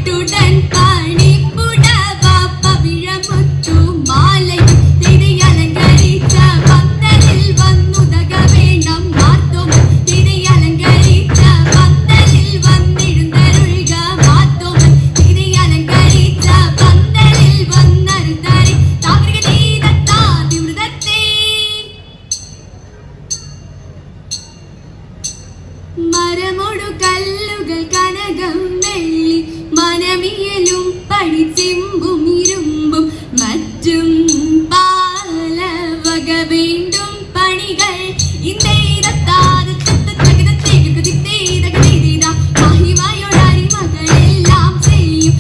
തൊട്ടുടൻ പണിപ്പുടവ പവിഴമുത്തു മാലയും തിരി അലങ്കരിച്ച പന്തലിൽ വന്നുതക വേണം മാത്തും തിരി അലങ്കരിച്ച പന്തലിൽ വന്നിരുന്നരുൾക മാത്തും തിരി അലങ്കരിച്ച പന്തലിൽ വന്നരുതരി താമര തീരത്താതിമൃതത്തെ മരമൊടു കല്ലുകൾ കനകം വെള്ളി മനമിയലും പഴിച്ചെമ്പും ഇരുമ്പും മറ്റും പാലവക വീണ്ടും പണികൾ മഹിമയോടരിമകളെല്ലാം ചെയ്യും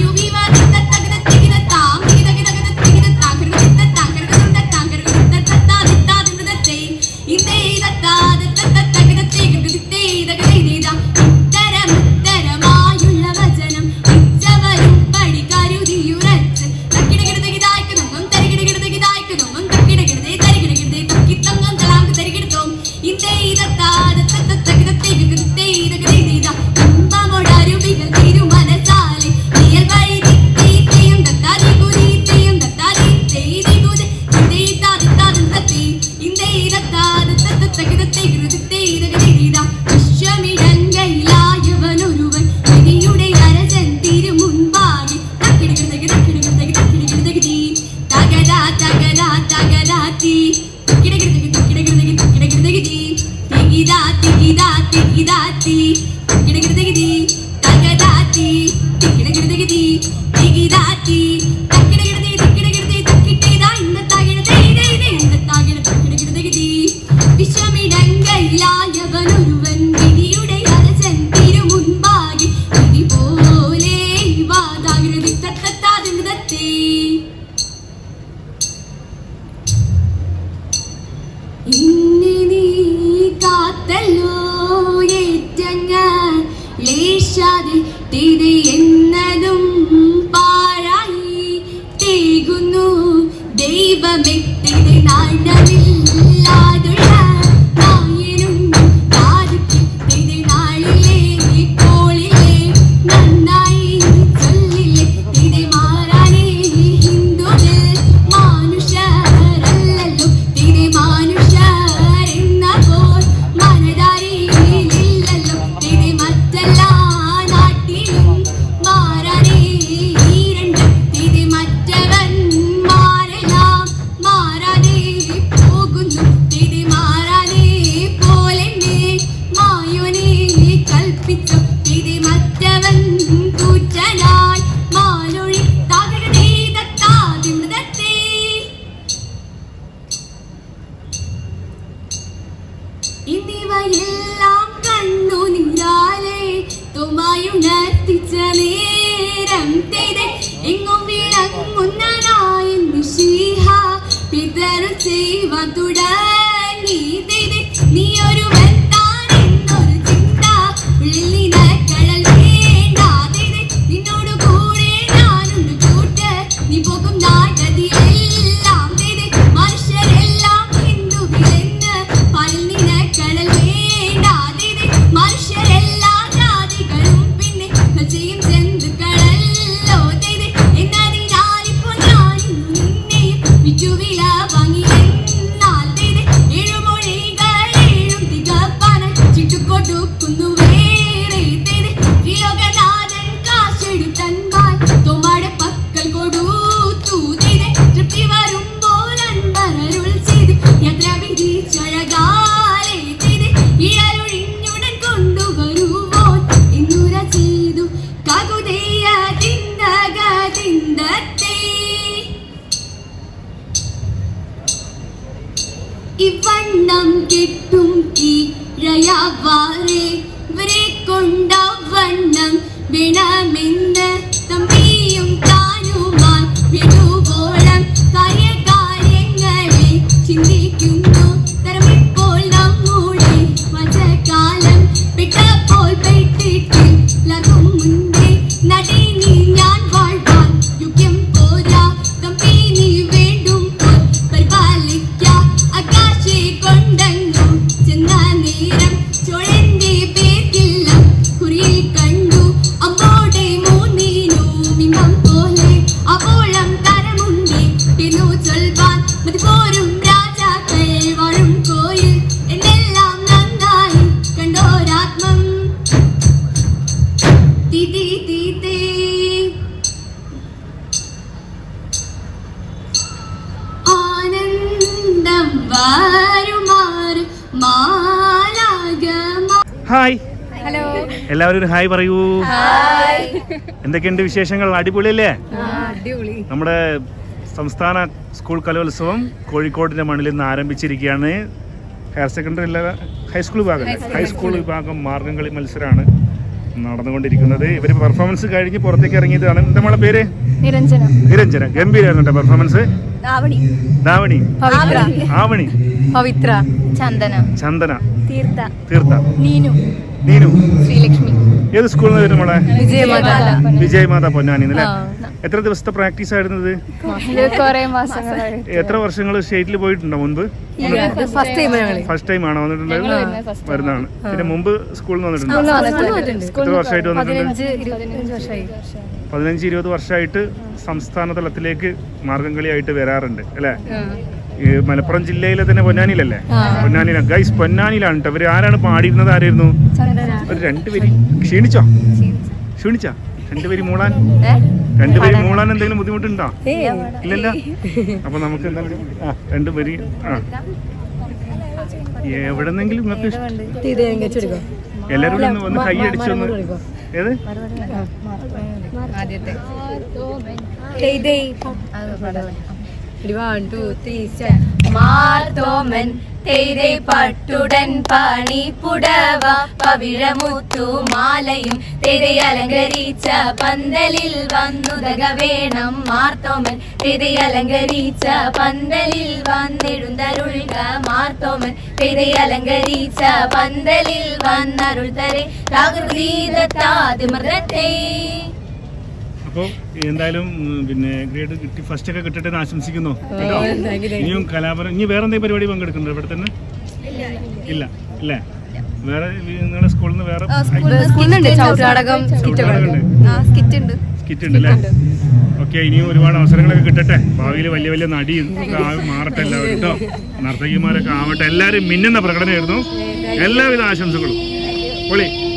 ഉത്തരമുത്തരമായുള്ള വചനം ഇച്ചവരും പടി കരുതിയുറച്ച് തക്കിടകിടതകിതായ്ക്കുന്നതും തരികിടകിടതകിതായ്ക്കുന്നതും തക്കിടകിടതേ തരികിടകിടതേ തക്കിത്തങ്ങം തളാങ്ക് തരികിടത്തോം കുംഭമോടരുവികൾ തിരുമനസാലെ നിയൽ വഴി തീറ്റയും തത്താതി കുരീറ്റയും തത്താതി ചെയ്തി കുതി ചിന്തയിത്താതിത്താതിന്തത്തി ഇന്ത്യയിലത്താത് തത്തത്തകിടത്തെ കൃതിത്തെ ഇതകതിരിത വിശ്വമിടങ്കയിലായവനൊരുവൻ വിധിയുടെ അരജൻ തിരുമുൻപാകെ തക്കിടകിടതകി തക്കിടകിടതകി തക്കിടകിടതകി തകരാ തകരാ തകരാത്തി തക്കിടകിടതകി തക്കിടകിടതകി തക്കിടകിടതകി തികിതാ തികിതാ തികിതാത്തി തക്കിടകിടതകി തകരാത്തി തിക്കിടകിടതകി തികിതാത്തി തക്കിടകിടതകി തക്കിടകിടതകി തക്കിട്ടേതാ ഇന്നത്താകിടതേ ഇതേ ഇതേ ഇന്നത്താകിട തക്കിടകിടതകി വിശ്വമിടങ്കയിലായവനൊരുവൻ വിധിയുടെ അരജൻ തിരുമുൻപാകെ വിധി പോലെ വാതാകൃതി തത്തത്താതിമൃതത്തെ ഇനി നീ കാത്തല്ലോ ഏറ്റങ്ങ ലേശാതെ തിരി എന്നതും പാഴായി തേകുന്നു ദൈവമേ തിരി നാടമില്ലാതുള്ള നായനും കാതുക്ക് തിരി നാളിലെ കോളിലെ നന്നായി ചൊല്ലില്ലേ തിരി മാറാനേ ഹിന്ദുവിൽ മാനുഷരല്ലല്ലോ തിരി മാനുഷരെന്നപ്പോൾ മനതാരിയിലില്ലല്ലോ തിരി മറ്റെല്ലാ നാട്ടിലും മാറാനേ ഈ രണ്ട് തിരി മറ്റവന്മാരെല്ലാം മാറാനേ പോകുന്നു തിരി മാറാനേ പോലെന്നെ മായോനെ കൽപ്പിച്ചു തിരി മറ്റവൻ കൂറ്റനായി മാലൊഴി താകൃതേ ദത്താതിമൃതത്തെ എന്നിവയെല്ലാം കണ്ണു നീരാലെ തുമായുണർത്തിച്ച നേരം തെയ്തെ എങ്ങും വിളങ്ങുന്നനായി മിശിഹ പിതരു ചെയ്യുവാൻ തുടങ്ങി തെയ്തെ നീ ഒരു എന്നൊരു ചിന്ത ഉള്ളിൽ കടൽ വേണ്ട തെയ്തെ നിന്നോട് കൂടെ ഞാനുണ്ട് കൂട്ട് നീ പോകും നാടതിയെല്ലാം തെയ്തെ മനുഷ്യരെല്ലാം ഹിന്ദുവിലെന്ന് പല്ലിന കടൽ വേണ്ട തെയ്തെ മനുഷ്യരെല്ലാം ജാതികളും പിന്നെ ചെയ്യും ജന്തുക്കളല്ലോ തെയ്തെ എന്നതിനാലിപ്പോൾ ഞാൻ നിന്നെയും വിറ്റുവില വാങ്ങി എന്നാൽ തെയ്തെ ഏഴുമൊഴികൾ ഏഴും തികപ്പാന ചിട്ടുകൊടുക്കുന്നു വേറെ തെയ്തെ ത്രിലോകനാഥൻ കാശെടുത്തൻപാൽ തോമാടെ പക്കൽ കൊടുത്തു തെയ്തെ തൃപ്തി വരുമ്പോൾ അൻപരരുൾ ചെയ്ത് യാത്ര വിധിച്ചഴകാലെ തെയ്തെ ഇഴലൊഴിഞ്ഞുടൻ കൊണ്ടുവരുവോൻ എന്നുര ചെയ്തു കകുതേയ തിന്തക തിന്തത്തെ ഇവണ്ണം കെട്ടും കീഴയവാറെ ഇവരെ കൊണ്ടവണ്ണം വേണമെന്ന് തമ്പിയും താനുമായി വിടുവോളം കാര്യകാര്യങ്ങളെ ചിന്തിക്കുന്നു തരമിപ്പോൾ നമ്മുടെ വചകാലം പെട്ടപ്പോൾ പെട്ടിട്ടില്ലതും മുൻപേ നടീനി ഞാൻ വാഴ്വാൻ യോഗ്യം പോരാ തമ്പി നീ വേണ്ടും പോൽ പരിപാലിക്കാം ആകാശെ കൊണ്ടെങ്ങും ചെന്ന നേരം ചോഴന്റെ പേർക്കില്ല കുറിയിൽ കണ്ടു അമ്മോടെ മൂന്നി വാൻ മതിപോരും രാജാക്കൾ വാഴും കോയിൽ എന്നെല്ലാം നന്നായി കണ്ടോരാത്മം തിതി തീതേ ആനന്ദം വാരുമാറ് മാലാകമാ ഹായ് ഹലോ എല്ലാവരും ഒരു ഹായ് പറയൂ എന്തൊക്കെയുണ്ട് വിശേഷങ്ങൾ അടിപൊളിയല്ലേ അടിപൊളി നമ്മുടെ സംസ്ഥാന സ്കൂൾ കലോത്സവം കോഴിക്കോടിന്റെ മണ്ണിൽ നിന്ന് ആരംഭിച്ചിരിക്കുകയാണ് ഹയർ സെക്കൻഡറി അല്ല ഹൈസ്കൂൾ വിഭാഗം ഹൈസ്കൂൾ വിഭാഗം മാർഗംകളി മത്സരമാണ് നടന്നുകൊണ്ടിരിക്കുന്നത് ഇവർ പെർഫോമൻസ് കഴിഞ്ഞ് പുറത്തേക്ക് ഇറങ്ങിയതാണ് എന്താ നമ്മളെ പേര് നിരഞ്ജന നിരഞ്ജന ഗംഭീരായിരുന്നു പെർഫോമൻസ് ആവണി ദാവണി പവിത്ര ആവണി പവിത്ര ചന്ദന ചന്ദന തീർത്ഥ തീർത്ഥ നീനു നീനു ശ്രീലക്ഷ്മി ഏത് സ്കൂളിൽ നിന്ന് വരും നമ്മളെ വിജയമാത വിജയമാത പൊന്നാനി അല്ലേ ആ. എത്ര ദിവസത്തെ പ്രാക്ടീസ് ആയിരുന്നത് കൊറേ മാസങ്ങളായി എത്ര വർഷങ്ങൾ സ്റ്റേറ്റിൽ പോയിട്ടുണ്ടോ മുൻപ് ഫസ്റ്റ് ടൈം ഞങ്ങള് ഫസ്റ്റ് ടൈം ആണോ വന്നിട്ടുണ്ടായത് വരുന്നതാണ് പിന്നെ മുമ്പ് സ്കൂളിൽ നിന്ന് സ്കൂളിൽ വന്നിട്ടുണ്ടോ വന്നിട്ടുണ്ട് എത്ര വർഷമായിട്ട് വന്നിട്ടുണ്ട് പതിനഞ്ച് ഇരുപത്തഞ്ച് വർഷമായി പതിനഞ്ച് ഇരുപത് വർഷമായിട്ട് സംസ്ഥാന തലത്തിലേക്ക് മാർഗംകളിയായിട്ട് വരാറുണ്ട് അല്ലേ ഈ മലപ്പുറം ജില്ലയിലെ തന്നെ പൊന്നാനിയിലല്ലേ പൊന്നാനിയിലാണ് ഗൈസ് പൊന്നാനിയിലാണ് കേട്ടോ ഇവര് ആരാണ് പാടിയിരുന്നത് ആരായിരുന്നു ഒരു രണ്ടുപേര് ക്ഷീണിച്ചോ ക്ഷീണിച്ചാ രണ്ടുപേര് മൂളാൻ രണ്ടുപേര് മൂളാൻ എന്തെങ്കിലും ബുദ്ധിമുട്ടുണ്ടോ ഇല്ലല്ലോ അപ്പൊ നമുക്ക് എന്തായാലും ആ രണ്ടുപേര് ആ എവിടെന്നെങ്കിലും നിങ്ങൾക്ക് ഇഷ്ടം- എല്ലാവരും കൂടി ഒന്ന് ഒന്ന് കൈ അടിച്ചൊന്ന് ഏത് ആദ്യത്തെ മാർത്തോമൻ തേരെ പട്ടുടൻ പണി പുടവ പവിഴമുത്തു മാലയും തേരെ അലങ്കരിച്ച പന്തലിൽ വന്നുതക വേണം മാർത്തോമൻ തേരെ അലങ്കരിച്ച പന്തലിൽ വന്നെഴുന്തരുൾക മാർത്തോമൻ തേരെ അലങ്കരിച്ച പന്തലിൽ വന്നരുൾ തരെ താകൃതീതത്താതിമൃതത്തെ അപ്പോൾ എന്തായാലും ഉം, പിന്നെ ഗ്രേഡ് കിട്ടി ഫസ്റ്റ് ഒക്കെ കിട്ടട്ടെ എന്ന് ആശംസിക്കുന്നു കേട്ടോ ഇനിയും കലാപരം ഇനി വേറെ എന്തെങ്കിലും പരിപാടി പങ്കെടുക്കുന്നുണ്ടോ ഇവിടെ തന്നെ ഇല്ല ഇല്ലേ വേറെ ഈ നിങ്ങളുടെ സ്കൂളിൽ നിന്ന് വേറെ സ്കൂളിലുണ്ട് ചൗട്ടാടകം ചവിട്ടുനാടകമുണ്ട്. സ്കിറ്റ് ഉണ്ട് സ്കിറ്റ് ഉണ്ട് അല്ലേ ഓക്കെ ഇനിയും ഒരുപാട് അവസരങ്ങളൊക്കെ കിട്ടട്ടെ ഭാവിയിൽ വലിയ വലിയ നടി ഒക്കെ ആയി മാറട്ടെ എല്ലാവരും കേട്ടോ നർത്തകിമാരൊക്കെ ആവട്ടെ എല്ലാവരും മിന്നുന്ന പ്രകടനമായിരുന്നു എല്ലാവിധ ആശംസകളും പൊളി